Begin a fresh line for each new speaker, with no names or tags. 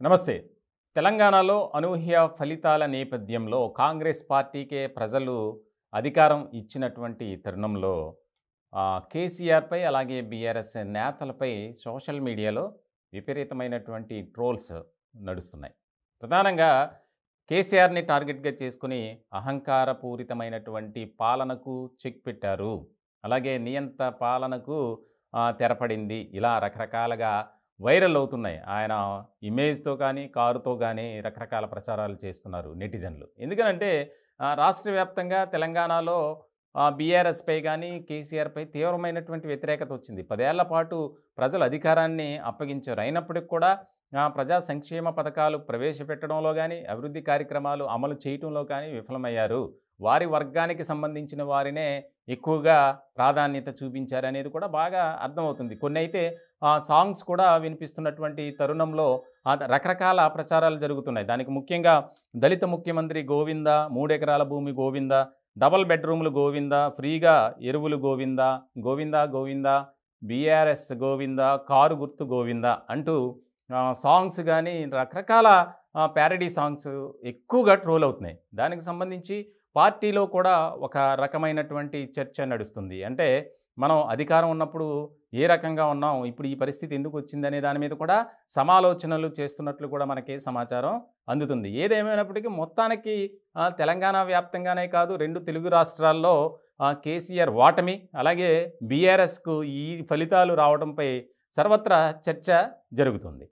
నమస్తే తెలంగాణలో అనూహ్య ఫలితాల నేపథ్యంలో కాంగ్రెస్ పార్టీకే ప్రజలు అధికారం ఇచ్చినటువంటి తరుణంలో ఆ, కేసీఆర్పై అలాగే బీఆర్ఎస్ నేతలపై సోషల్ మీడియాలో విపరీతమైనటువంటి ట్రోల్స్ నడుస్తున్నాయి ప్రధానంగా కేసీఆర్ని టార్గెట్గా చేసుకుని అహంకారపూరితమైనటువంటి పాలనకు చెక్ పెట్టారు అలాగే నియంత పాలనకు ఆ, తెరపడింది ఇలా రకరకాలుగా వైరల్ అవుతున్నాయి ఆయన ఇమేజ్తో కానీ కారుతో కానీ రకరకాల ప్రచారాలు చేస్తున్నారు నెటిజన్లు ఎందుకనంటే ఆ, రాష్ట్ర వ్యాప్తంగా తెలంగాణలో బీఆర్ఎస్పై కానీ కేసీఆర్పై తీవ్రమైనటువంటి వ్యతిరేకత వచ్చింది పదేళ్ల పాటు ప్రజలు అధికారాన్ని అప్పగించారు అయినప్పటికి కూడా ఆ, ప్రజా సంక్షేమ పథకాలు ప్రవేశపెట్టడంలో కానీ అభివృద్ధి కార్యక్రమాలు అమలు చేయటంలో కానీ విఫలమయ్యారు వారి వర్గానికి సంబంధించిన వారినే ఎక్కువగా ప్రాధాన్యత చూపించారనేది కూడా బాగా అర్థమవుతుంది కొన్ని అయితే ఆ, సాంగ్స్ కూడా వినిపిస్తున్నటువంటి తరుణంలో ఆ రకరకాల ప్రచారాలు జరుగుతున్నాయి దానికి ముఖ్యంగా దళిత ముఖ్యమంత్రి గోవింద మూడెకరాల భూమి గోవింద డబల్ బెడ్రూములు గోవింద ఫ్రీగా ఎరువులు గోవింద గోవింద గోవింద బీఆర్ఎస్ గోవింద కారు గుర్తు గోవింద అంటూ ఆ, సాంగ్స్ కానీ రకరకాల ప్యారడీ సాంగ్స్ ఎక్కువగా ట్రోల్ అవుతున్నాయి దానికి సంబంధించి పార్టీలో కూడా ఒక రకమైనటువంటి చర్చ నడుస్తుంది అంటే మనం అధికారం ఉన్నప్పుడు ఏ రకంగా ఉన్నాం ఇప్పుడు ఈ పరిస్థితి ఎందుకు వచ్చిందనే దాని మీద కూడా సమాలోచనలు చేస్తున్నట్లు కూడా మనకి సమాచారం అందుతుంది ఏదేమైనప్పటికీ మొత్తానికి ఆ, తెలంగాణ వ్యాప్తంగానే కాదు రెండు తెలుగు రాష్ట్రాల్లో ఆ, కేసీఆర్ ఓటమి అలాగే బీఆర్ఎస్కు ఈ ఫలితాలు రావడంపై సర్వత్రా చర్చ జరుగుతుంది